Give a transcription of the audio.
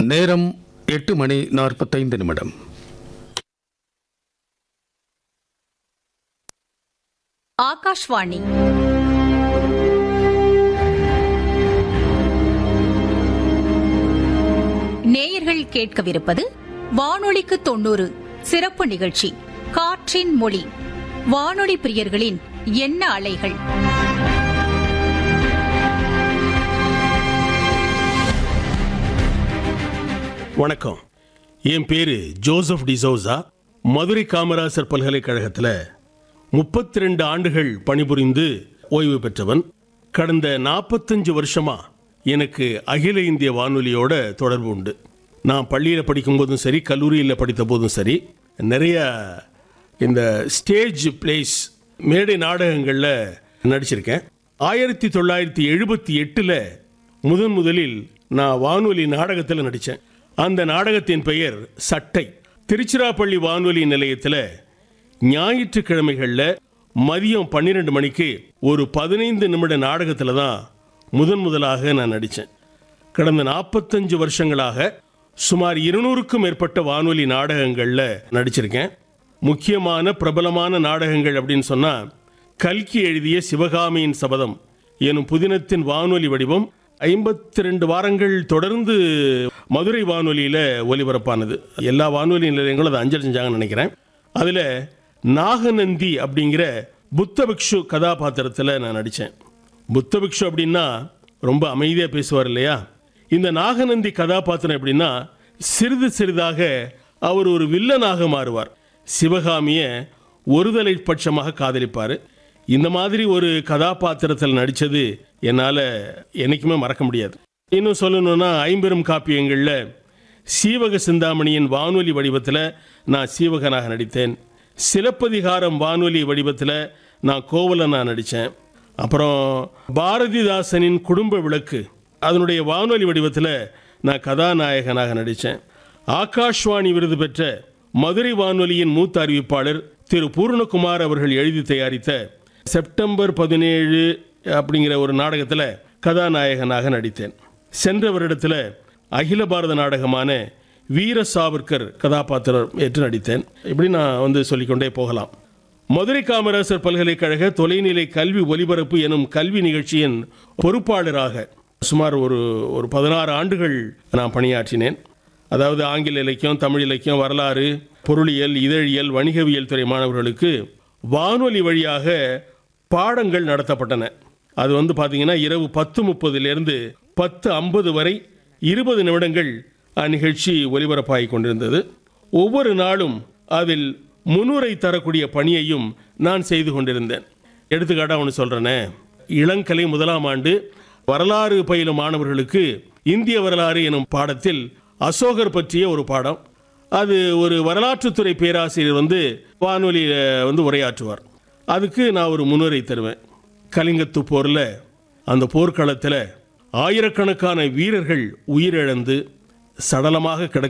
நேரம் எட்டு மணி நாற்பத்தைந்து நிமிடம் ஆகாஷ்வாணி நேயர்கள் கேட்கவிருப்பது வானொலிக்கு தொண்ணூறு சிறப்பு நிகழ்ச்சி காற்றின் மொழி வானொலி பிரியர்களின் எண்ண அலைகள் வணக்கம் என் பேரு ஜோசப் டிசோசா மதுரை காமராசர் பல்கலைக்கழகத்தில் முப்பத்தி ரெண்டு ஆண்டுகள் பணிபுரிந்து ஓய்வு பெற்றவன் கடந்த நாற்பத்தஞ்சு வருஷமா எனக்கு அகில இந்திய வானொலியோட தொடர்பு உண்டு நான் பள்ளியில் படிக்கும்போதும் சரி கல்லூரியில் படித்த போதும் சரி நிறைய இந்த ஸ்டேஜ் பிளேஸ் மேடை நாடகங்களில் நடிச்சிருக்கேன் ஆயிரத்தி தொள்ளாயிரத்தி எழுபத்தி எட்டில் முதன் முதலில் நான் வானொலி நாடகத்தில் நடித்தேன் அந்த நாடகத்தின் பெயர் சட்டை திருச்சிராப்பள்ளி வானொலி நிலையத்தில் ஞாயிற்றுக்கிழமைகளில் மதியம் பன்னிரெண்டு மணிக்கு ஒரு பதினைந்து நிமிட நாடகத்தில் தான் முதன் முதலாக நான் நடித்தேன் கடந்த நாற்பத்தஞ்சு வருஷங்களாக சுமார் இருநூறுக்கும் மேற்பட்ட வானொலி நாடகங்களில் நடிச்சிருக்கேன் முக்கியமான பிரபலமான நாடகங்கள் அப்படின்னு சொன்னால் கல்கி எழுதிய சிவகாமியின் சபதம் எனும் புதினத்தின் வானொலி வடிவம் ஐம்பத்தி ரெண்டு வாரங்கள் தொடர்ந்து மதுரை வானொலியில் ஒலிபரப்பானது எல்லா வானொலி நிலையங்களும் அதை அஞ்சல் செஞ்சாங்கன்னு நினைக்கிறேன் அதில் நாகநந்தி அப்படிங்கிற புத்தபிக்ஷு கதாபாத்திரத்தில் நான் நடித்தேன் புத்தபிக்ஷு அப்படின்னா ரொம்ப அமைதியாக பேசுவார் இல்லையா இந்த நாகநந்தி கதாபாத்திரம் எப்படின்னா சிறிது சிறிதாக அவர் ஒரு வில்லனாக மாறுவார் சிவகாமியை ஒருதலை பட்சமாக காதலிப்பார் இந்த மாதிரி ஒரு கதாபாத்திரத்தில் நடித்தது என்னால் என்னைக்குமே மறக்க முடியாது இன்னும் சொல்லணும்னா ஐம்பெரும் காப்பியங்களில் சீவக சிந்தாமணியின் வானொலி வடிவத்தில் நான் சீவகனாக நடித்தேன் சிலப்பதிகாரம் வானொலி வடிவத்தில் நான் கோவலனாக நடித்தேன் அப்புறம் பாரதிதாசனின் குடும்ப விளக்கு அதனுடைய வானொலி வடிவத்தில் நான் கதாநாயகனாக நடித்தேன் ஆகாஷ்வாணி விருது பெற்ற மதுரை வானொலியின் மூத்த அறிவிப்பாளர் திரு பூர்ணகுமார் அவர்கள் எழுதி தயாரித்த செப்டம்பர் பதினேழு அப்படிங்கிற ஒரு நாடகத்தில் கதாநாயகனாக நடித்தேன் சென்ற வருடத்தில் அகில பாரத நாடகமான வீர சாவர்கர் கதாபாத்திரம் ஏற்று நடித்தேன் இப்படி நான் வந்து சொல்லிக்கொண்டே போகலாம் மதுரை காமராசர் பல்கலைக்கழக தொலைநிலை கல்வி ஒலிபரப்பு எனும் கல்வி நிகழ்ச்சியின் பொறுப்பாளராக சுமார் ஒரு ஒரு பதினாறு ஆண்டுகள் நான் பணியாற்றினேன் அதாவது ஆங்கில இலக்கியம் தமிழ் இலக்கியம் வரலாறு பொருளியல் இதழியல் வணிகவியல் துறை மாணவர்களுக்கு வானொலி வழியாக பாடங்கள் நடத்தப்பட்டன அது வந்து பார்த்தீங்கன்னா இரவு பத்து முப்பதிலிருந்து பத்து ஐம்பது வரை இருபது நிமிடங்கள் அந்நிகழ்ச்சி ஒலிபரப்பாகி கொண்டிருந்தது ஒவ்வொரு நாளும் அதில் முன்னுரை தரக்கூடிய பணியையும் நான் செய்து கொண்டிருந்தேன் எடுத்துக்காட்டாக ஒன்று சொல்கிறேனே இளங்கலை முதலாம் ஆண்டு வரலாறு பயிலும் மாணவர்களுக்கு இந்திய வரலாறு எனும் பாடத்தில் அசோகர் பற்றிய ஒரு பாடம் அது ஒரு வரலாற்றுத்துறை பேராசிரியர் வந்து வானொலியில் வந்து உரையாற்றுவார் அதுக்கு நான் ஒரு முன்னுரை தருவேன் கலிங்கத்து போரில் அந்த போர்க்களத்தில் ஆயிரக்கணக்கான வீரர்கள் உயிரிழந்து சடலமாக கிடக்க